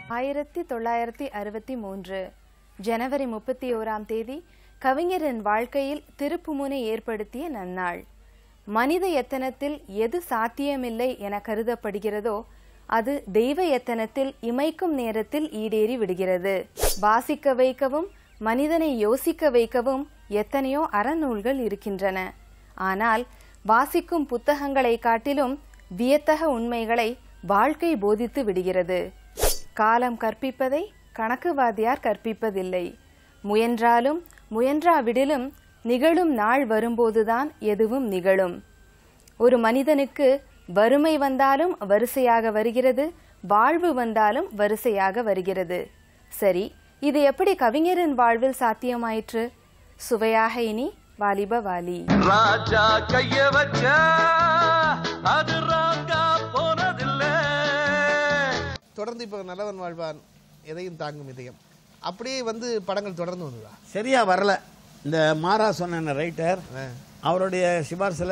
ஆயிரத்தி தொள்ளாயிரத்தி அறுபத்தி மூன்று ஜனவரி முப்பத்தி ஓராம் தேதி கவிஞரின் வாழ்க்கையில் திருப்புமுனை ஏற்படுத்திய நன்னாள் மனித எத்தனத்தில் எது சாத்தியமில்லை என கருதப்படுகிறதோ அது தெய்வ எத்தனத்தில் இமைக்கும் நேரத்தில் ஈடேறி விடுகிறது வாசிக்க வைக்கவும் மனிதனை யோசிக்க வைக்கவும் எத்தனையோ அறநூல்கள் இருக்கின்றன ஆனால் வாசிக்கும் புத்தகங்களை காட்டிலும் வியத்தக உண்மைகளை வாழ்க்கை போதித்து விடுகிறது காலம் கற்பிப்பதை கணக்குவாதியார் கற்பிப்பதில்லை முயன்றாலும் முயன்றாவிடிலும் நிகழும் நாள் வரும்போதுதான் எதுவும் நிகழும் ஒரு மனிதனுக்கு வறுமை வந்தாலும் வரிசையாக வருகிறது வாழ்வு வந்தாலும் வரிசையாக வருகிறது சரி இது எப்படி கவிஞரின் வாழ்வில் சாத்தியமாயிற்று சுவையாக இனி வாலிப வாலி ராஜா கைய வச்சா அது ராங்கா போனதில்லை தொடர்ந்து இப்போ நல்லவன் வாழ்வான் எதையும் தாங்கும் இதயம் அப்படியே வந்து படங்கள் தொடர்ந்து வந்ததா சரியா வரல இந்த மாரா சொன்ன ரைட்டர் அவருடைய சிபார்சில்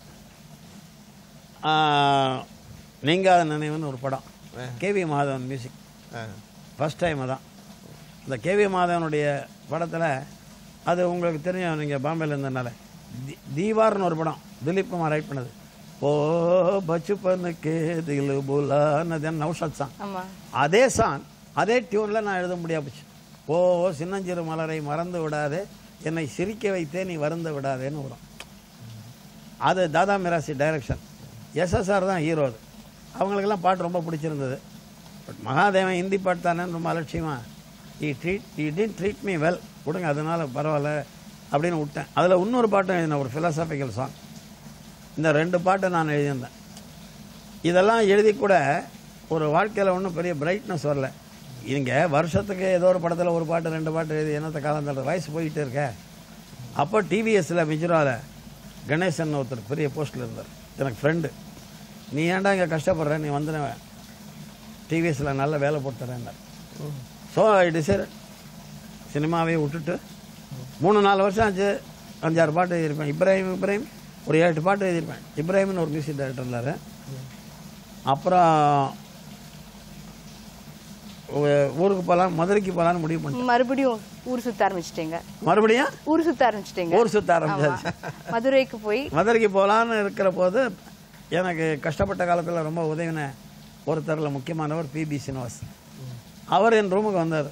நீங்காத நினைவுன்னு ஒரு படம் KV Madhavan music first time அதான் இந்த கேவி மாதவனுடைய படத்தில் அது உங்களுக்கு தெரியும் நீங்கள் பாம்பேல இருந்ததுனால தி- தீவார்னு ஒரு படம் திலீப் குமார் ரைட் பண்ணது ஓ பச்சுப்பனுக்கு திலு புலான்னு நௌஷத் சாங் ஆமா அதே சாங் அதே டியூனில் நான் எழுத முடியா போச்சு ஓ சின்னஞ்சிறு மலரை மறந்து விடாதே என்னை சிரிக்க வைத்தே நீ வருந்த விடாதேன்னு வரும் அது தாதா மிராசி டைரக்ஷன் எஸ்எஸ்ஆர் தான் ஹீரோ அது அவங்களுக்கெல்லாம் பாட்டு ரொம்ப பிடிச்சிருந்தது பட் மகாதேவன் ஹிந்தி பாட்டு தானே ரொம்ப அலட்சியமா ஈ ட்ரீட் ஈ டீன் ட்ரீட் மீ வெல் விடுங்க அதனால பரவாயில்ல அப்படின்னு விட்டேன் அதில் இன்னொரு பாட்டும் எழுதினேன் ஒரு ஃபிலாசபிக்கல் சாங் இந்த ரெண்டு பாட்டை நான் எழுதியிருந்தேன் இதெல்லாம் எழுதி கூட ஒரு வாழ்க்கையில் ஒன்றும் பெரிய பிரைட்னஸ் வரல இங்கே வருஷத்துக்கு ஏதோ ஒரு படத்தில் ஒரு பாட்டு ரெண்டு பாட்டு எழுதி என்னத்த காலம் தள்ளுற வயசு போயிட்டே இருக்க அப்போ டிவிஎஸ்ல மிஜுராவில் கணேசன் ஒருத்தர் பெரிய போஸ்ட்டில் இருந்தார் எனக்கு ஃப்ரெண்டு நீ ஏன்டா இங்கே கஷ்டப்படுற நீ வந்து டிவிஎஸ்ல நல்ல வேலை போட்டு தரேன்னார் ஸோ ஐ டிசைட் சினிமாவே விட்டுட்டு மூணு நாலு வருஷம் ஆச்சு அஞ்சாறு பாட்டு எழுதியிருப்பேன் இப்ராஹிம் இப்ராஹிம் ஒரு ஏழு எட்டு பாட்டு எழுதியிருப்பேன் இப்ராஹிம்னு ஒரு மியூசிக் டைரக்டர் இருந்தார் அப்புறம் ஊ- ஊருக்கு போகலாம் மதுரைக்கு போகலான்னு முடிவு பண்ணேன் மறுபடியும் ஊர் சுத்த ஆரம்பிச்சிட்டீங்க மறுபடியும் ஊர் சுத்த ஆரம்பிச்சிட்டீங்க ஊர் சுத்த ஆரம்பிச்சாச்சு மதுரைக்கு போய் மதுரைக்கு போகலான்னு இருக்கிற போது எனக்கு கஷ்டப்பட்ட காலத்தில் ரொம்ப உதவின ஒருத்தரில் முக்கியமானவர் பிபி சீனிவாஸ் அவர் என் ரூமுக்கு வந்தார்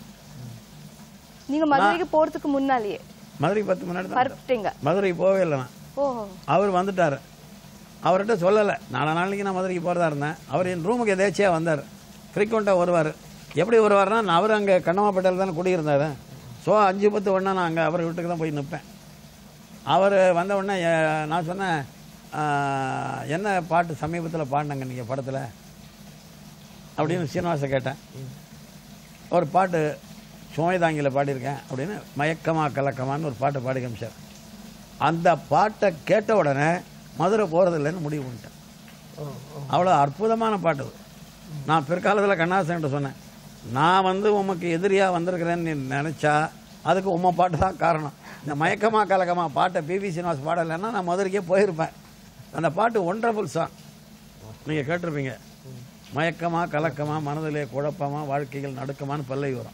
நீங்க மதுரைக்கு போறதுக்கு முன்னாலேயே மதுரைக்கு பத்து முன்னாடி தான் வந்தார். பரப்பிட்டீங்க மதுரைக்கு போகவே இல்லை நான் ஓஹோ அவர் வந்துட்டார் அவர்கிட்ட சொல்லலை நாலு நாளைக்கு நான் மதுரைக்கு போகிறதா இருந்தேன் அவர் என் ரூமுக்கு எதேச்சியாக வந்தார் ஃப்ரீக்வெண்ட்டாக வருவார் எப்படி வருவார்னா நான் அவர் அங்கே கண்ணமாப்பேட்டையில் தானே குடியிருந்தார் ஸோ அஞ்சு பத்து ஒன்றா நான் அங்கே அவர் வீட்டுக்கு தான் போய் நிற்பேன் அவர் வந்த உடனே எ- நான் சொன்னேன் "ஆ, என்ன பாட்டு சமீபத்தில் பாடினாங்க நீங்கள் படத்தில் அப்படின்னு சீனிவாசை கேட்டேன் ஒரு பாட்டு சுமைதாங்கியில் பாடியிருக்கேன் அப்படின்னு மயக்கமா கலக்கமான்னு ஒரு பாட்டை பாடி காமிச்சார் அந்த பாட்டை கேட்ட உடனே மதுரை போகிறதில்லைன்னு முடிவு பண்ணிட்டேன் அவ்வளோ அற்புதமான பாட்டு அது நான் பிற்காலத்தில் கண்ணாசன்கிட்ட சொன்னேன் நான் வந்து உமக்கு எதிரியாக வந்திருக்கிறேன்னு நீ நினச்சா அதுக்கு உம்ம பாட்டு தான் காரணம் இந்த மயக்கமா கலக்கமா பாட்டை பிவி சீனிவாஸ் பாடலைன்னா நான் மதுரைக்கே போயிருப்பேன் அந்த பாட்டு ஒண்டர்ஃபுல் சாங் நீங்கள் கேட்டிருப்பீங்க மயக்கமா கலக்கமா மனதிலே குழப்பமா வாழ்க்கைகள் நடுக்கமான்னு பல்லை வரும்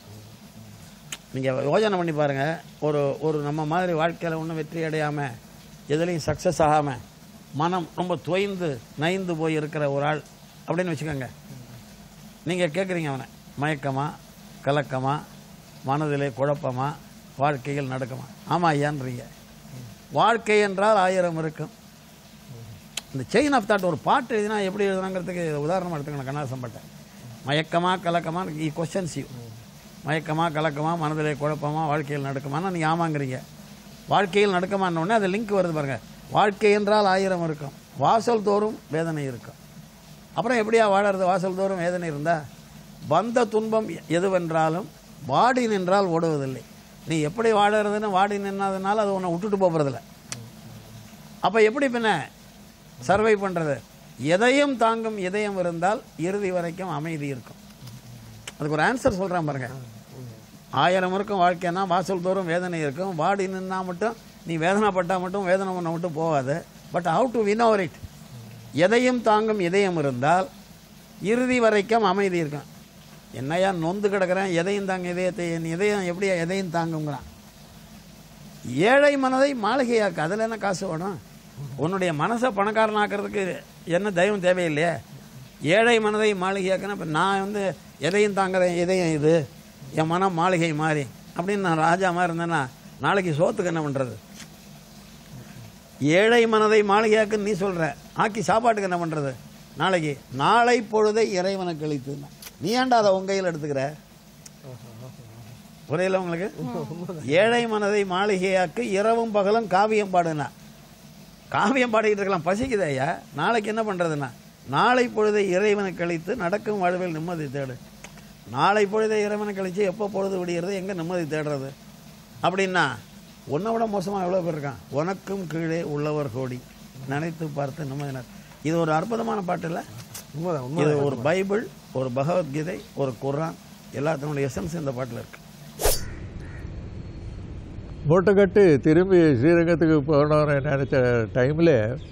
நீங்கள் யோசனை பண்ணி பாருங்கள் ஒரு ஒரு நம்ம மாதிரி வாழ்க்கையில் ஒன்றும் வெற்றி அடையாமல் எதுலேயும் சக்ஸஸ் ஆகாமல் மனம் ரொம்ப தொய்ந்து நைந்து போய் இருக்கிற ஒரு ஆள் அப்படின்னு வச்சுக்கோங்க நீங்கள் கேட்குறீங்க அவனை மயக்கமா கலக்கமா மனதிலே குழப்பமா வாழ்க்கையில் நடக்குமா ஆமாம் ஐயான்றீங்க வாழ்க்கை என்றால் ஆயிரம் இருக்கும் இந்த செயின் ஆஃப் தாட் ஒரு பாட்டு எழுதினா எப்படி எழுதுனாங்கிறதுக்கு உதாரணமாக எடுத்துக்கணும் கண்ணாசம் பாட்டேன் மயக்கமா கலக்கமா ஈ கொஸ்டன்ஸ் யூ மயக்கமா கலக்கமா மனதிலே குழப்பமா வாழ்க்கையில் நடக்குமானா நீங்கள் ஆமாங்கிறீங்க வாழ்க்கையில் நடக்குமான்ன உடனே அது லிங்க் வருது பாருங்க வாழ்க்கை என்றால் ஆயிரம் இருக்கும் வாசல் தோறும் வேதனை இருக்கும் அப்புறம் எப்படியா வாழறது வாசல் தோறும் வேதனை இருந்தா வந்த துன்பம் எதுவென்றாலும் வாடி நின்றால் ஓடுவதில்லை நீ எப்படி வாழறதுன்னு வாடி நின்னதுனால அது உன்னை விட்டுட்டு போகிறதில்ல அப்போ எப்படி பின்ன சர்வை பண்ணுறது எதையும் தாங்கும் இதயம் இருந்தால் இறுதி வரைக்கும் அமைதி இருக்கும் அதுக்கு ஒரு ஆன்சர் சொல்கிறேன் பாருங்க ஆயிரம் இருக்கும் வாழ்க்கைன்னா வாசல் தோறும் வேதனை இருக்கும் வாடி நின்னா மட்டும் நீ வேதனைப்பட்டால் மட்டும் வேதனை பண்ண மட்டும் போகாது but how to win over it எதையும் தாங்கும் இதயம் இருந்தால் இறுதி வரைக்கும் அமைதி இருக்கும் என்னையா நொந்து கிடக்கிறேன் எதையும் தாங்க இதயத்தை என் இதயம் எப்படி எதையும் தாங்குங்கிறான் ஏழை மனதை மாளிகையாக்கு அதில் என்ன காசு வேணும் உன்னுடைய மனசை பணக்காரனாக்கிறதுக்கு என்ன தெய்வம் தேவையில்லையே ஏழை மனதை மாளிகையாக்குன்னா இப்போ நான் வந்து எதையும் தாங்குறேன் இதயம் இது என் மனம் மாளிகை மாறி அப்படின்னு நான் ராஜா மாதிரி இருந்தேன்னா நாளைக்கு சோத்துக்கு என்ன பண்ணுறது ஏழை மனதை மாளிகையாக்குன்னு நீ சொல்ற ஆக்கி சாப்பாட்டுக்கு என்ன பண்றது நாளைக்கு நாளை பொழுதை இறைவனுக்கு அளித்துன்னா நீ ஏன்டா அதை உங்க கையில் எடுத்துக்கிற புரியல உங்களுக்கு ஏழை மனதை மாளிகையாக்கு இரவும் பகலும் காவியம் பாடுனா காவியம் பாடிக்கிட்டு இருக்கலாம் பசிக்குது ஐயா நாளைக்கு என்ன பண்றதுன்னா நாளை பொழுதை இறைவனுக்கு அளித்து நடக்கும் வாழ்வில் நிம்மதி தேடு நாளை பொழுதை இறைவனுக்கு அழிச்சு எப்போ பொழுது விடியறது எங்க நிம்மதி தேடுறது அப்படின்னா உன்னை விட மோசமா எவ்வளவு பேர் இருக்கான் உனக்கும் கீழே உள்ளவர் கோடி நினைத்து பார்த்து நிம்மதினர் இது ஒரு அற்புதமான பாட்டு இல்ல உண்மைதான் இது உண்மை ஒரு பைபிள் ஒரு பகவத்கீதை ஒரு குர்ஆன் எல்லாத்தினுடைய எசன்ஸ் இந்த பாட்டுல இருக்கு மூட்டை கட்டி திரும்பி ஸ்ரீரங்கத்துக்கு போகணும்னு நினச்ச டைமில்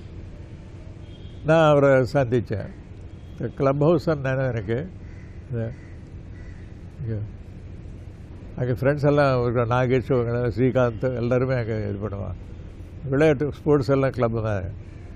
நான் அவரை சந்தித்தேன் இந்த கிளப் ஹவுஸ்ன்னு நினை எனக்கு இது, இங்க அங்கே ஃப்ரெண்ட்ஸ் எல்லாம் இருக்கிற நாகேஷ் இவங்க, ஸ்ரீகாந்த் எல்லாருமே அங்கே இது பண்ணுவான் விளையாட்டு ஸ்போர்ட்ஸ் எல்லாம் கிளப் தான்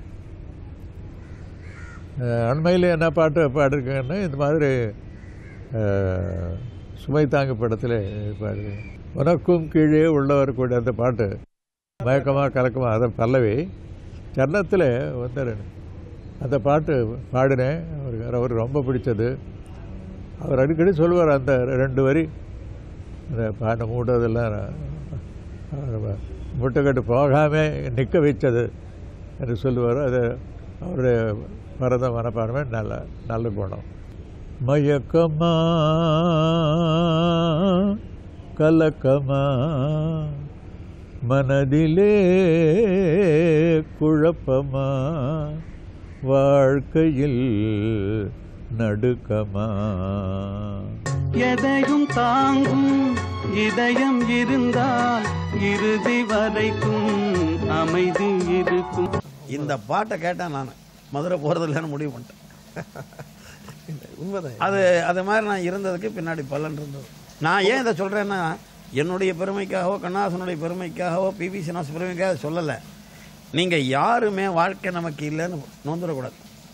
அண்மையில் என்ன பாட்டு பாடிருக்கேன்னு இந்த மாதிரி அஹ், சுமை தாங்கு படத்தில் பாடு உனக்கும் கீழே உள்ளவர் கூட அந்த பாட்டு மயக்கமாக கலக்கமாக அதை பல்லவி சரணத்தில் வந்தார் அந்த பாட்டு பாடினேன் அவருக்கு அவருக்கு ரொம்ப பிடிச்சது அவர் அடிக்கடி சொல்லுவார் அந்த ரெண்டு வரி அந்த பானை மூடுறதெல்லாம் அவர் முட்டைக்கட்டு போகாமல் நிற்க வச்சது என்று சொல்லுவார் அது அவருடைய பரத மனப்பான்மை நல்ல நல்ல குணம் மயக்கமா கலக்கமா மனதிலே குழப்பமா வாழ்க்கையில் நடுக்கமா எதையும் தாங்கும் இதயம் இருந்தால் இறுதி வரைக்கும் அமைதி இருக்கும் இந்த பாட்டை கேட்டேன் நான் மதுரை போறது இல்லைன்னு முடிவு பண்ணிட்டேன் உண்மைதான் அது அது மாதிரி நான் இருந்ததுக்கு பின்னாடி பலன் இருந்தது நான் ஏன் இதை சொல்றேன்னா என்னுடைய பெருமைக்காகவோ கண்ணாசனுடைய பெருமைக்காகவோ பிவி சினாஸ் பெருமைக்காக சொல்லலை நீங்க யாருமே வாழ்க்கை நமக்கு இல்லைன்னு நொந்துடக்கூடாது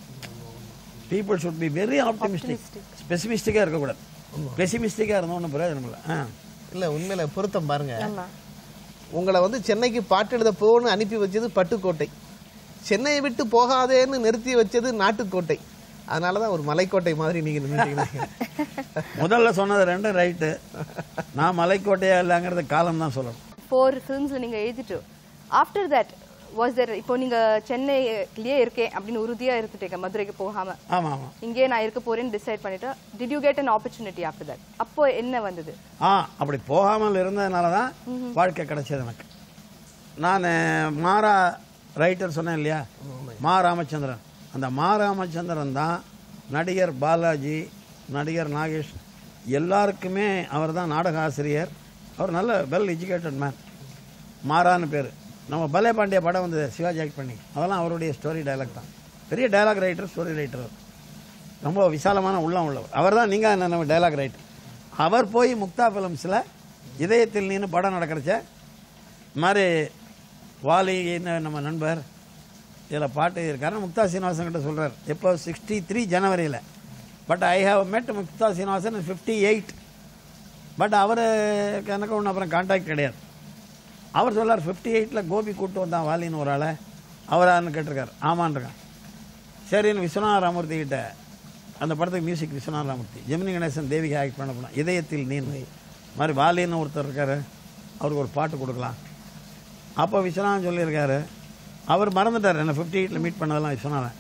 people should be very optimistic ஸ்பெசிமிஸ்டிக்காக இருக்கக்கூடாது பெசிமிஸ்டிக்காக இருந்தோம் ஒன்றும் பிரயோஜனம் இல்லை ஆ இல்ல உண்மையில பொருத்தம் பாருங்க ஆமா உங்களை வந்து சென்னைக்கு பாட்டு எழுத போன்னு அனுப்பி வச்சது பட்டுக்கோட்டை சென்னையை விட்டு போகாதேன்னு நிறுத்தி வச்சது நாட்டுக்கோட்டை அதனால தான் ஒரு மலைக்கோட்டை மாதிரி நீங்க நின்றுட்டீங்க முதல்ல சொன்னது ரெண்டும் ரைட்டு நான் மலைக்கோட்டையா இல்லைங்கிறது காலம் தான் சொல்லணும் ஃபோர் ஃபிலிம்ஸ்ல நீங்க எழுதிட்டு ஆஃப்டர் தட் வாஸ் தேர் இப்போ நீங்க சென்னையிலேயே இருக்கேன் அப்படின்னு உறுதியா இருந்துட்டீங்க மதுரைக்கு போகாம ஆமாம் ஆமாம் இங்கேயே நான் இருக்க போறேன்னு டிசைட் பண்ணிட்டு did you get an opportunity after that அப்போ என்ன வந்தது ஆ அப்படி போகாமல் இருந்ததுனால தான் வாழ்க்கை கிடைச்சது எனக்கு நான் மாரா ரைட்டர் சொன்னேன் இல்லையா மா ராமச்சந்திரன் அந்த மா ராமச்சந்திரன் தான் நடிகர் பாலாஜி நடிகர் நாகேஷ் எல்லாருக்குமே அவர் தான் நாடக ஆசிரியர் அவர் நல்ல வெல் எஜுகேட்டட் மேன் மாறான்னு பேர் நம்ம பலே பாண்டிய படம் வந்து சிவாஜி ஆக்ட் பண்ணி அதெல்லாம் அவருடைய ஸ்டோரி டயலாக் தான் பெரிய டயலாக் ரைட்டர் ஸ்டோரி ரைட்டர் ரொம்ப விசாலமான உள்ளம் உள்ளவர் அவர் தான் நீங்கள் நம்ம டைலாக் ரைட் அவர் போய் முக்தா ஃபிலிம்ஸில் இதயத்தில் நீனு படம் நடக்கிறச்ச இந்த மாதிரி வாலின்னு நம்ம நண்பர் இதில் பாட்டு இருக்காரு முக்தா சீனிவாசன் கிட்ட சொல்கிறார் எப்போ சிக்ஸ்டி த்ரீ ஜனவரியில் but I have met Muktha Srinivasan fifty eight but அவருக்கு எனக்கு ஒன்றும் அப்புறம் கான்டாக்ட் கிடையாது அவர் சொல்லார் ஃபிஃப்டி எயிட்டில் கோபி கூட்டு வந்தான் வாலின்னு ஒரு ஆளை அவரான்னு கேட்டிருக்காரு ஆமான்ருக்கான் சரின்னு விஸ்வநாத ராமூர்த்தி கிட்ட அந்த படத்துக்கு மியூசிக் விஸ்வநாத ராமூர்த்தி ஜெமினி கணேசன் தேவிகா ஆக்ட் பண்ண போனா இதயத்தில் நீ மாதிரி வாலின்னு ஒருத்தர் இருக்காரு அவருக்கு ஒரு பாட்டு கொடுக்கலாம் அப்போ விஸ்வநாதன் சொல்லியிருக்காரு அவர் மறந்துட்டார் என்ன ஃபிஃப்டி எயிட்டில் மீட் பண்ணதெல்லாம் விஸ்வநாதன்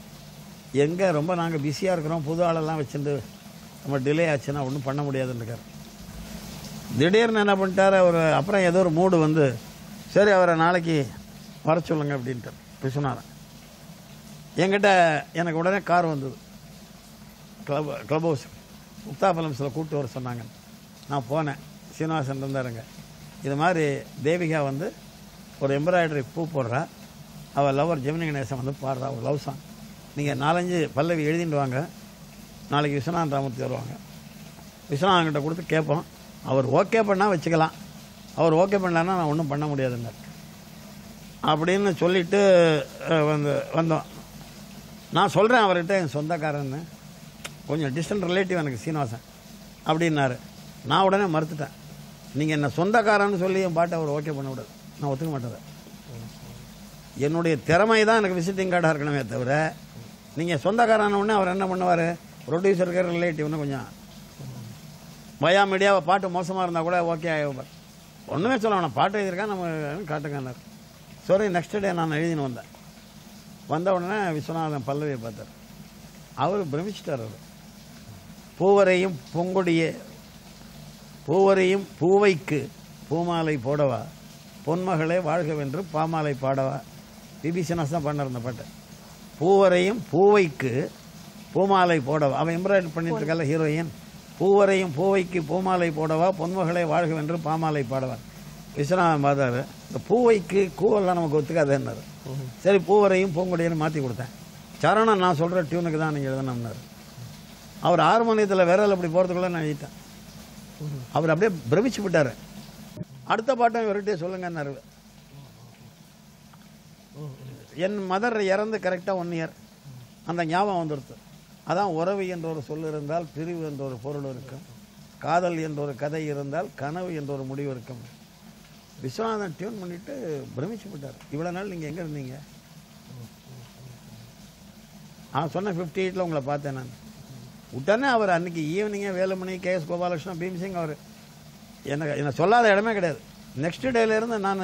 எங்கே ரொம்ப நாங்கள் பிஸியாக இருக்கிறோம் புது ஆளெல்லாம் வச்சுட்டு நம்ம டிலே ஆச்சுன்னா ஒன்றும் பண்ண முடியாதுன்னு இருக்காரு திடீர்னு என்ன பண்ணிட்டாரு அவர் அப்புறம் ஏதோ ஒரு மூடு வந்து சரி அவரை நாளைக்கு வர சொல்லுங்க அப்படின்ட்டு விஸ்வநாதன் என்கிட்ட எனக்கு உடனே கார் வந்தது கிளப் கிளப் ஹவுஸ் முக்தா ஃபிலிம்ஸில் கூப்பிட்டு வர சொன்னாங்க நான் போனேன் சீனிவாசன் இருந்தாருங்க இது மாதிரி தேவிகா வந்து ஒரு எம்ப்ராய்டரி பூ போடுறா அவள் லவர் ஜெமினி கணேசன் வந்து பாடுறா ஒரு லவ் சாங் நீங்கள் நாலஞ்சு பல்லவி எழுதிட்டு வாங்க நாளைக்கு விஸ்வநாதன் ராமூர்த்தி வருவாங்க விஸ்வநாதன் கிட்ட கொடுத்து கேட்போம் அவர் ஓகே பண்ணால் வச்சுக்கலாம் அவர் ஓகே பண்ணலன்னா நான் ஒன்றும் பண்ண முடியாதுன்னார் அப்படின்னு சொல்லிட்டு அஹ், வந்து வந்தோம் நான் சொல்கிறேன் அவர்கிட்ட என் சொந்தக்காரன்னு கொஞ்சம் டிஸ்டன்ட் ரிலேட்டிவ் எனக்கு சீனிவாசன் அப்படின்னாரு நான் உடனே மறுத்துட்டேன் நீங்கள் என்ன சொந்தக்காரன்னு சொல்லி என் பாட்டை அவர் ஓகே பண்ண விடாது நான் ஒத்துக்க மாட்டேன் என்னுடைய திறமை தான் எனக்கு விசிட்டிங் கார்டாக இருக்கணுமே தவிர நீங்கள் சொந்தக்காரான உடனே அவர் என்ன பண்ணுவார் ப்ரொடியூசருக்கு ரிலேட்டிவ்னு கொஞ்சம் பயா மீடியாவை பாட்டு மோசமாக இருந்தால் கூட ஓகே ஆகிப்பார் ஒன்றுமே சொல்ல வேணாம் பாட்டு எழுதியிருக்கா நம்ம காட்டுங்கன்னார் சரி நெக்ஸ்ட் டே நான் எழுதின்னு வந்தேன் வந்த உடனே விஸ்வநாதன் பல்லவியை பார்த்தார் அவர் பிரமிச்சிட்டார் அவர் பூவரையும் பொங்கொடியே பூவரையும் பூவைக்கு பூமாலை போடவா பொன்மகளே வாழ்கவென்று பாமாலை பாடவா பிபி சினாஸ் தான் பண்ணார் இந்த பாட்டை பூவரையும் பூவைக்கு பூமாலை போடவா அவன் எம்ப்ராய்டரி பண்ணிட்டு இருக்கல ஹீரோயின் பூவரையும் பூவைக்கு பூமாலை போடவா பொன்மகளே வாழ்கவென்று பாமாலை பாடவா விஸ்வநாதன் பார்த்தாரு இந்த பூவைக்கு கூவெல்லாம் நமக்கு ஒத்துக்காதுன்னாரு சரி பூவரையும் பூங்குடியன்னு மாற்றி கொடுத்தேன் சரணம் நான் சொல்கிற டியூனுக்கு தான் நீங்கள் எழுதணும்னாரு அவர் ஹார்மோனியத்தில் விரல் அப்படி போகிறதுக்குள்ள நான் எழுதிட்டேன் அவர் அப்படியே பிரமிச்சு விட்டாரு அடுத்த பாட்டம் இவர்கிட்டயே சொல்லுங்கன்னாரு என் மதர் இறந்து கரெக்டாக ஒன் இயர் அந்த ஞாபகம் வந்துடுது அதான் உறவு என்ற ஒரு சொல் இருந்தால் பிரிவு என்ற ஒரு பொருள் இருக்கும் காதல் என்ற ஒரு கதை இருந்தால் கனவு என்ற ஒரு முடிவு இருக்கும் விஸ்வநாதன் டியூன் பண்ணிட்டு பிரமிச்சு விட்டார் இவ்வளோ நாள் நீங்கள் எங்கே இருந்தீங்க நான் சொன்ன ஃபிஃப்டி எயிட்டில் உங்களை பார்த்தேன் நான் உடனே அவர் அன்னைக்கு ஈவினிங்கே வேலுமணி கே எஸ் கோபாலகிருஷ்ணன் பீம்சிங் அவர் எனக்கு என்னை சொல்லாத இடமே கிடையாது நெக்ஸ்ட் டேலேருந்து நான்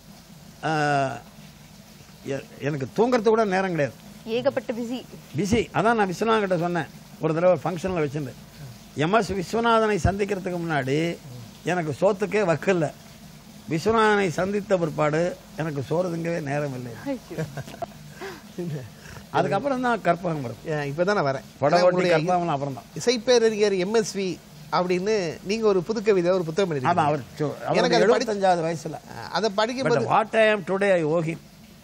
எனக்கு தூங்குறதுக்கு கூட நேரம் கிடையாது ஏகப்பட்ட பிஸி பிஸி அதான் நான் விஸ்வநாதன் கிட்ட சொன்னேன் ஒரு தடவை ஃபங்க்ஷனில் வச்சிருந்து எம்எஸ் விஸ்வநாதனை சந்திக்கிறதுக்கு முன்னாடி எனக்கு சோத்துக்கே வக்கில்ல விஸ்வநாதனை சந்தித்த பிற்பாடு எனக்கு சோறு திங்கவே நேரம் இல்லை அதுக்கப்புறம் தான் கற்பகம் வரும் ஏன், இப்பதான் நான் வரேன் படகோட்டி உங்களுடைய கற்பகம் அப்புறம் தான் இசைப்பேரறிஞர் எம்எஸ்வி அப்படின்னு நீங்க ஒரு புது கவிதை ஒரு புத்தகம் ஆமா எழுதிருக்கீங்க அவர் சொ- எனக்கு அவருக்கு அது படி- எழுபத்தஞ்சாவது வயசுல அதை பட் படிக்கும்போது வாட் ஐ ஆம் டுடே ஐ ஓகி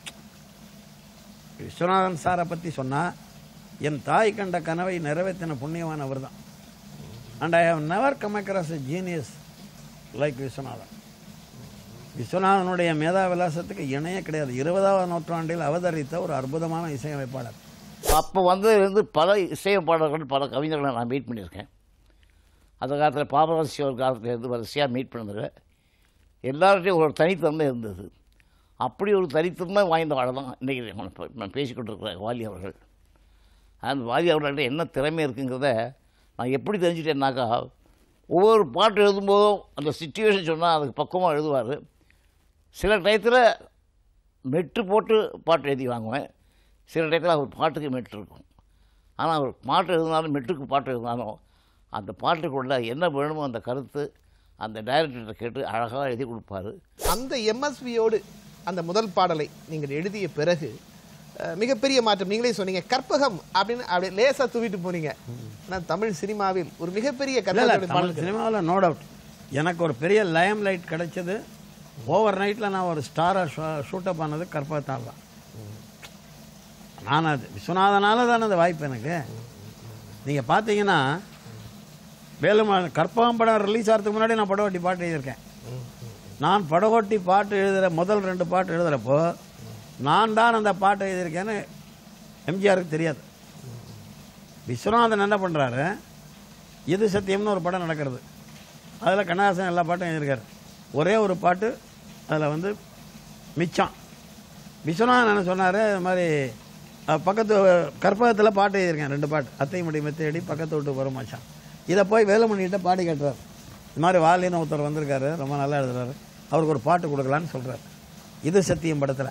விஸ்வநாதன் சாரை பற்றி சொன்னா என் தாய் கண்ட கனவை நிறைவேற்றின புண்ணியவான் அவர் தான் and I have never come across a genius like Viswanathan விஸ்வநாதனுடைய மேதா விலாசத்துக்கு இணையே கிடையாது இருபதாவது நூற்றாண்டில் அவதரித்த ஒரு அற்புதமான இசையமைப்பாளர் அப்போ வந்ததுலேருந்து பல இசையமைப்பாளர்கள் பல கவிஞர்களை நான் மீட் பண்ணியிருக்கேன் அந்த காலத்தில் பாபராசி ஒரு காலத்தில் இருந்து வரிசையாக மீட் பண்ணதில் எல்லார்ட்டையும் ஒரு தனித்தன்மை இருந்தது அப்படி ஒரு தனித்தன்மை வாய்ந்த ஆள் தான் இன்றைக்கி நான் பே- நான் பேசிக்கொண்டிருக்கிற வாலி அவர்கள் அந்த வாலி அவர்கள்ட்ட என்ன திறமை இருக்குங்கிறத நான் எப்படி தெரிஞ்சுட்டேன்னாக்கா ஒவ்வொரு பாட்டு எழுதும்போதும் அந்த சுச்சுவேஷன் சொன்னால் அதுக்கு பக்குவமாக எழுதுவார் சில டயத்தில் மெட்டு போட்டு பாட்டு எழுதி வாங்குவேன் சில டயத்தில் அவர் பாட்டுக்கு மெட்டு இருக்கும் ஆனால் அவர் பாட்டு எழுதினாலும் மெட்டுக்கு பாட்டு எழுதினாலும் அந்த பாட்டுக்குள்ள என்ன வேணுமோ அந்த கருத்து அந்த டைரக்டர்கிட்ட கேட்டு அழகாக எழுதி கொடுப்பாரு அந்த எம்எஸ்வியோடு அந்த முதல் பாடலை நீங்கள் எழுதிய பிறகு அஹ், மிகப்பெரிய மாற்றம் நீங்களே சொன்னீங்க கற்பகம் அப்படின்னு அப்படியே லேசா தூவிட்டு போனீங்க ஆனா தமிழ் சினிமாவில் ஒரு மிகப்பெரிய இல்ல, இல்ல, கற்பகம் தமிழ் சினிமாவில் நோ டவுட் எனக்கு ஒரு பெரிய லயம் லைட் கிடைச்சது ஓவர் நைட்டில் நான் ஒரு ஸ்டாராக ஷூட்டப் ஆனது கற்பகத்தால் தான் நான் அது விஸ்வநாதனால தானே அந்த வாய்ப்பு எனக்கு நீங்கள் பார்த்தீங்கன்னா வேலுமா கற்பகம் படம் ரிலீஸ் ஆகிறதுக்கு முன்னாடி நான் படகோட்டி பாட்டு எழுதியிருக்கேன் நான் படகோட்டி பாட்டு எழுதுகிற முதல் ரெண்டு பாட்டு எழுதுகிறப்போ நான் தான் அந்த பாட்டு எழுதியிருக்கேன்னு எம்ஜிஆருக்கு தெரியாது விஸ்வநாதன் என்ன பண்ணுறாரு இது சத்தியம்னு ஒரு படம் நடக்கிறது அதில் கண்ணதாசன் எல்லா பாட்டும் எழுதியிருக்காரு ஒரே ஒரு பாட்டு அதில் வந்து மிச்சம் விஸ்வநாதன் என்ன சொன்னார் இது மாதிரி அஹ், பக்கத்து கற்பகத்தில் பாட்டு எழுதியிருக்கேன் ரெண்டு பாட்டு அத்தை முடி மெத்தையடி பக்கத்து விட்டு வரும் மச்சான் இதை போய் வேலுமணிகிட்ட பாடி கேட்டுறாரு இது மாதிரி வாலின்னு ஒருத்தர் வந்திருக்காரு ரொம்ப நல்லா எழுதுறாரு அவருக்கு ஒரு பாட்டு கொடுக்கலான்னு சொல்கிறார் இது சத்தியம் படத்தில்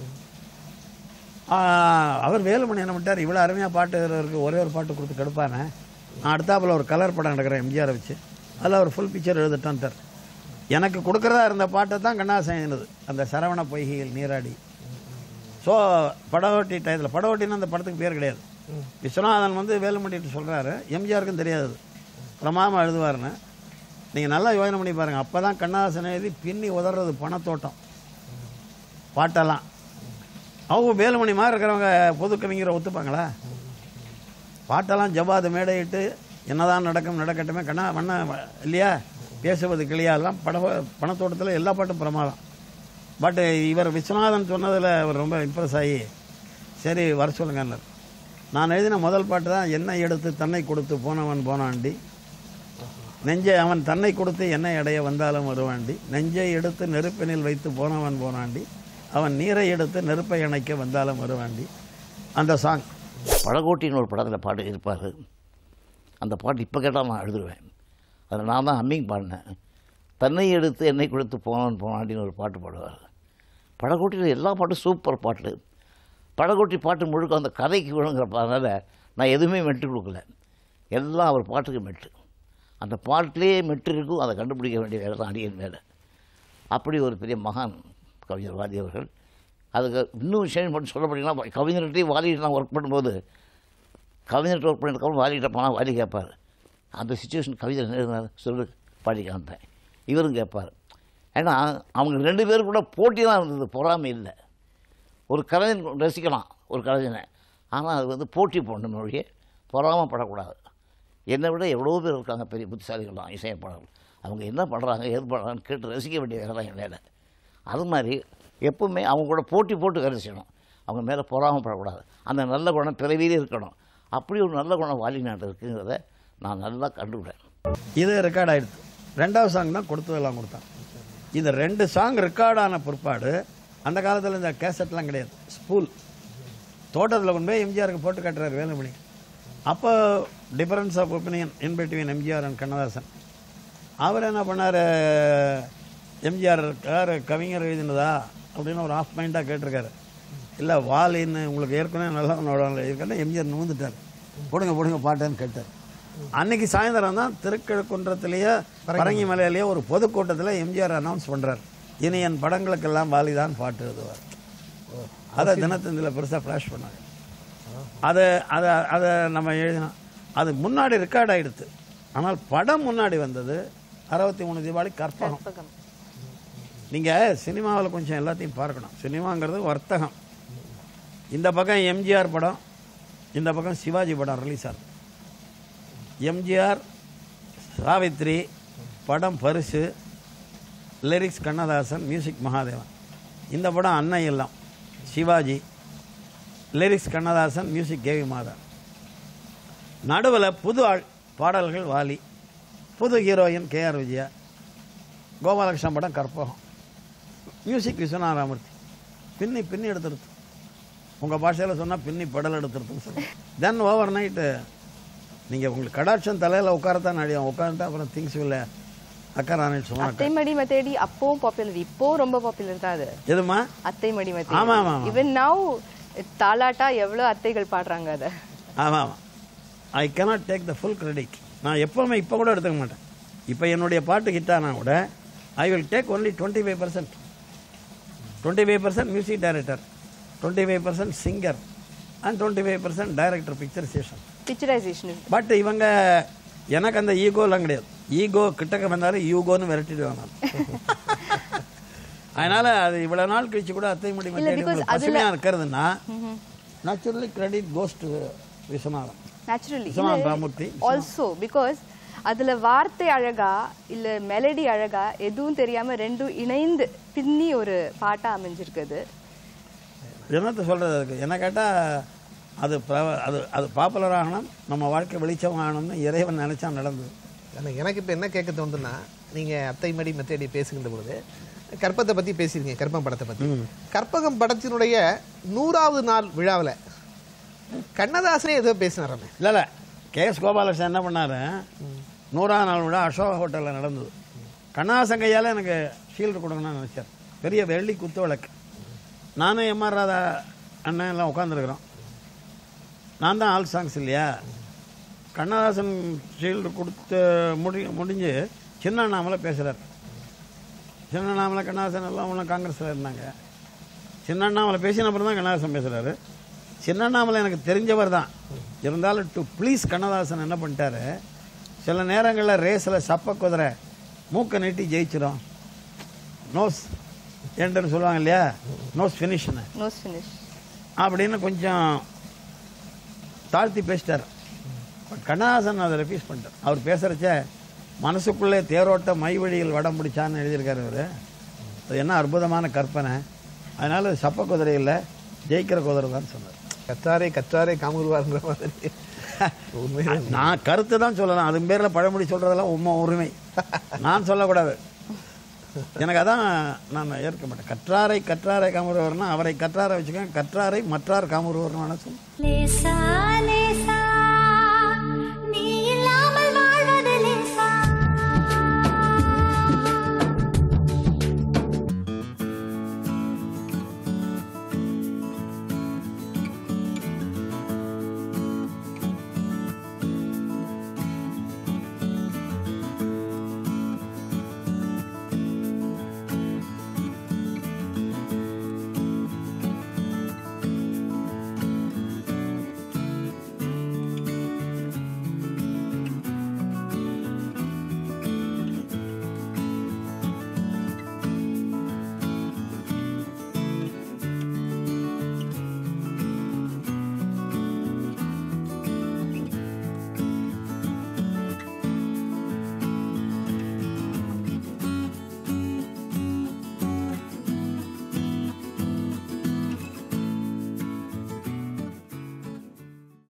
அவர் வேலுமணி என்ன பண்ணிட்டார் இவ்வளோ அருமையாக பாட்டு எழுதுறவருக்கு ஒரே ஒரு பாட்டு கொடுத்து கெடுப்பானே நான் அடுத்தாப்புல ஒரு கலர் படம் எடுக்கிறேன் எம்ஜிஆரை வச்சு அதில் ஒரு ஃபுல் பிக்சர் எழுதிட்டான்ட்டார் எனக்கு கொடுக்குறதா இருந்த பாட்டை தான் கண்ணாசன் எழுதுனது அந்த சரவண பொய்கையில் நீராடி ஸோ படகோட்டி டயத்தில் படகோட்டின்னு அந்த படத்துக்கு பேர் கிடையாது விஸ்வநாதன் வந்து வேலுமணிட்டு சொல்கிறாரு எம்ஜிஆருக்கும் தெரியாது பிரமாதமாக எழுதுவாருன்னு நீங்கள் நல்லா யோசனை பண்ணி பாருங்கள் அப்போ தான் கண்ணாசன் எழுதி பின்னி உதறது பணத்தோட்டம் பாட்டெல்லாம் அவங்க வேலுமணி மாதிரி இருக்கிறவங்க பொது கவிஞரை ஒத்துப்பாங்களா பாட்டெல்லாம் ஜவாது மேடையிட்டு என்னதான் நடக்கும் நடக்கட்டுமே கண்ணா வண்ண இல்லையா பேசுவது கிளியாலாம் பட பணத்தோட்டத்தில் எல்லா பாட்டும் பிரமாதம் பட் இவர் விஸ்வநாதன் சொன்னதில் அவர் ரொம்ப இம்ப்ரெஸ் ஆகி சரி வர சொல்லுங்கன்னார் நான் எழுதின முதல் பாட்டு தான் என்னை எடுத்து தன்னை கொடுத்து போனவன் போனாண்டி நெஞ்சை அவன் தன்னை கொடுத்து என்னை அடைய வந்தாலும் வருவாண்டி நெஞ்சை எடுத்து நெருப்பினில் வைத்து போனவன் போனாண்டி அவன் நீரை எடுத்து நெருப்பை அணைக்க வந்தாலும் வருவாண்டி அந்த சாங் பழகோட்டின்னு ஒரு படத்தில் பாட்டு இருப்பார் அந்த பாட்டு இப்போ கேட்டால் நான் எழுதுருவேன் அதில் நான் தான் ஹம்மிங் பாடினேன் தன்னை எடுத்து என்னை கொடுத்து போனான் போனாண்டின்னு ஒரு பாட்டு பாடுவார் பழகோட்டியில் எல்லா பாட்டும் சூப்பர் பாட்டு பழகோட்டி பாட்டு முழுக்க அந்த கதைக்கு விழுங்கிறப்ப நான் எதுவுமே மெட்டு கொடுக்கல எல்லாம் அவர் பாட்டுக்கு மெட்டு அந்த பாட்டிலே மெட்டு இருக்கும் அதை கண்டுபிடிக்க வேண்டிய வேலை தான் அடியன் வேலை அப்படி ஒரு பெரிய மகான் கவிஞர் வாதி அவர்கள் அதுக்கு இன்னும் விஷயம் மட்டும் சொல்ல போனீங்கன்னா கவிஞர்கிட்டையும் வாலிகிட்ட நான் ஒர்க் பண்ணும்போது கவிஞர்கிட்ட ஒர்க் பண்ணதுக்கப்புறம் வாலிகிட்ட போனால் வாலி கேட்பார் அந்த சுச்சுவேஷன் கவிதை என்ன எழுதினார் சொல்லு பாடி காமிப்பேன் இவரும் கேட்பார் ஏன்னா அவங்க ரெண்டு பேரும் கூட போட்டி தான் இருந்தது பொறாமை இல்லை ஒரு கலைஞன் ரசிக்கலாம் ஒரு கலைஞனை ஆனால் அது வந்து போட்டி போடணும் மொழியே பொறாமப்படக்கூடாது என்னை விட எவ்வளோ பேர் இருக்காங்க பெரிய புத்திசாலிகள்லாம் இசையப்பாளர்கள் அவங்க என்ன பண்ணுறாங்க ஏது பண்ணுறாங்கன்னு கேட்டு ரசிக்க வேண்டிய வேலை தான் என் வேலை அது மாதிரி எப்பவுமே அவங்க கூட போட்டி போட்டு ரசிக்கணும் அவங்க மேலே பொறாமப்படக்கூடாது அந்த நல்ல குணம் பிறவியிலே இருக்கணும் அப்படி ஒரு நல்ல குணம் வாலி நாட்டு இருக்குங்கிறத நான் நல்லா கண்டுவிட்டேன் இது ரெக்கார்ட் ஆயிடுது ரெண்டாவது சாங் தான் கொடுத்ததெல்லாம் கொடுத்தான் இந்த ரெண்டு சாங் ரெக்கார்டான பிற்பாடு அந்த காலத்தில் இந்த கேசட்லாம் கிடையாது ஸ்பூல் தோட்டத்தில் கொண்டு போய் எம்ஜிஆருக்கு போட்டு காட்டுறாரு வேலுமணி அப்போ difference of opinion in between MGR and Kannadasan அவர் என்ன பண்ணார் எம்ஜிஆர் யார் கவிஞர் எழுதினதா அப்படின்னு ஒரு ஆஃப் மைண்டாக கேட்டிருக்காரு இல்லை வாலின்னு உங்களுக்கு ஏற்கனவே நல்லா ஏற்கனவே எம்ஜிஆர் நூந்துட்டார் போடுங்க போடுங்க பாட்டேன்னு கேட்டார் அன்னைக்கு சாயந்தரம் தான் திருக்கழுக்குன்றத்திலேயே பரங்கி மலையிலேயே ஒரு பொதுக்கூட்டத்தில் எம்ஜிஆர் அனௌன்ஸ் பண்றார் இனி என் படங்களுக்கெல்லாம் வாலிதான் பாட்டு எழுதுவார் அதை தினத்தந்தியில் பெருசாக ஃப்ளாஷ் பண்ணாங்க அதை அதை அதை நம்ம எழுதினோம் அது முன்னாடி ரெக்கார்ட் ஆயிடுத்து ஆனால் படம் முன்னாடி வந்தது அறுபத்தி மூணு தீபாவளி கற்பகம் கற்பகம். நீங்க சினிமாவில் கொஞ்சம் எல்லாத்தையும் பார்க்கணும் சினிமாங்கிறது வர்த்தகம் இந்த பக்கம் எம்ஜிஆர் படம் இந்த பக்கம் சிவாஜி படம் ரிலீஸ் ஆகுது எம்ஜிஆர் சாவித்ரி படம் பரிசு லிரிக்ஸ் கண்ணதாசன் மியூசிக் மகாதேவன் இந்த படம் அன்னை இல்லம் சிவாஜி லிரிக்ஸ் கண்ணதாசன் மியூசிக் கேவி மாதா நடுவில் புது ஆள் பாடல்கள் வாலி புது ஹீரோயின் கேஆர் விஜயா கோபாலகிருஷ்ணன் படம் கற்பகம் மியூசிக் விஸ்வநாதராமூர்த்தி பின்னி பின்னி எடுத்துருது உங்கள் பாஷையில் சொன்னால் பின்னி படல் எடுத்துருதுன்னு சொல்லுங்கள் தென் ஓவர் நைட்டு நீங்கள் உங்களுக்கு கடாட்சம் தலையில் உட்காரத்தான் அடியும் உட்காந்துட்டு அப்புறம் திங்ஸ் இல்லை அக்கா ராணிட்டு சொன்னாக்க அத்தை மடி மத்தேடி அப்பவும் பாப்புலர் இப்போ ரொம்ப பாப்புலர் தான் அது எதுமா அத்தை மடி ஆமா, மத்தேடி ஆமா, ஆமா. ஈவன் நவ் தாலாட்டா எவ்வளவு அத்தைகள் பாடுறாங்க அத ஆமாம் ஆமாம் I cannot take the full credit நான் எப்போவுமே இப்போ கூட எடுத்துக்க மாட்டேன் இப்போ என்னுடைய பாட்டு ஹிட்டானா கூட I will take only twenty five percent twenty five percent music director twenty five percent singer and twenty five percent director picture station picturisation but இவங்க எனக்கு அந்த ஈகோலாம் கிடையாது ஈகோ கிட்டக்க வந்தாலும் யூகோன்னு விரட்டிடுவாங்க அதனால அது இவ்வளவு நாள் கழிச்சு கூட அத்தை முடி இல்ல, because அதுல- பசுமையா இருக்கிறதுனா naturally credit goes to Viswanathan naturally Viswanath Ramamoorthy also because அதுல வார்த்தை அழகா இல்ல மெலடி அழகா எதுவும் தெரியாம ரெண்டும் இணைந்து பின்னி ஒரு பாட்டா அமைஞ்சிருக்குது என்னத்தை சொல்றது அதுக்கு என்ன கேட்டா அது பிரப- அது அது பாப்புலர் ஆகணும் நம்ம வாழ்க்கை வெளிச்சம் ஆகணும்னு இறைவன் நினைச்சா நடந்தது ஆனா எனக்கு இப்போ என்ன கேட்க தோணுதுன்னா நீங்க அத்தை மடி மெத்தேடி பேசுகின்ற பொழுது கற்பத்தை பத்தி பேசியிருக்கீங்க கற்பம் படத்தை பத்தி கற்பகம் படத்தினுடைய நூறாவது நாள் விழாவில் கண்ணதாசனே ஏதோ பேசினாராமே இல்ல இல்ல கே எஸ் கோபாலகிருஷ்ணன் என்ன பண்ணாரு நூறாம் நாள் விழா அசோகா ஹோட்டலில் நடந்தது கண்ணாசன் கையால் எனக்கு ஷீல்டு கொடுக்கணும்னு நினைச்சார் பெரிய வெள்ளி குத்து விளக்கு நானும் எம்ஆர் ராதா அண்ணன் எல்லாம் உட்காந்துருக்குறோம் நான் தான் ஆல் சாங்ஸ் இல்லையா கண்ணதாசன் ஷீல்டு கொடுத்து முடி முடிஞ்சு சின்ன அண்ணாமலை பேசுகிறார் சின்ன அண்ணாமலை கண்ணதாசன் எல்லாம் ஒன்றும் காங்கிரஸில் இருந்தாங்க சின்ன அண்ணாமலை பேசின அப்புறம் தான் கண்ணதாசன் பேசுகிறாரு சின்ன அண்ணாமலை எனக்கு தெரிஞ்சவர் தான் இருந்தாலும் டு ப்ளீஸ் கண்ணதாசன் என்ன பண்ணிட்டாரு சில நேரங்களில் ரேஸில் சப்ப குதிரை மூக்கை நீட்டி ஜெயிச்சிடும் நோஸ் ஏன்ட்டு சொல்லுவாங்க இல்லையா நோஸ் ஃபினிஷ்னு நோஸ் ஃபினிஷ் அப்படின்னு கொஞ்சம் தாழ்த்தி பேசிட்டார் பட் கண்ணதாசன் அதை ரெஃப்யூஸ் பண்ணிட்டார் அவர் பேசுகிறச்ச மனசுக்குள்ளே தேரோட்ட மை வழியில் வடம் பிடிச்சான்னு எழுதியிருக்காரு அவர் அது என்ன அற்புதமான கற்பனை அதனால சப்ப குதிரை இல்லை ஜெயிக்கிற குதிரை தான் சொன்னார் கற்றாரே கற்றாரே காமுருவார்ன்ற மாதிரி உண்மையிலே நான் கருத்து தான் சொல்லலாம் அது பேரில் பழமொழி சொல்றதெல்லாம் உண்மை உரிமை நான் சொல்லக்கூடாது எனக்கு அதான் நான் ஏற்க மாட்டேன் கற்றாரை கற்றாரை காமுருவர்னா அவரை கற்றாரை வச்சுக்கோங்க கற்றாரை மற்றார் காமுருவர்னு வேணா சொல்லுவேன் லேசா லேசா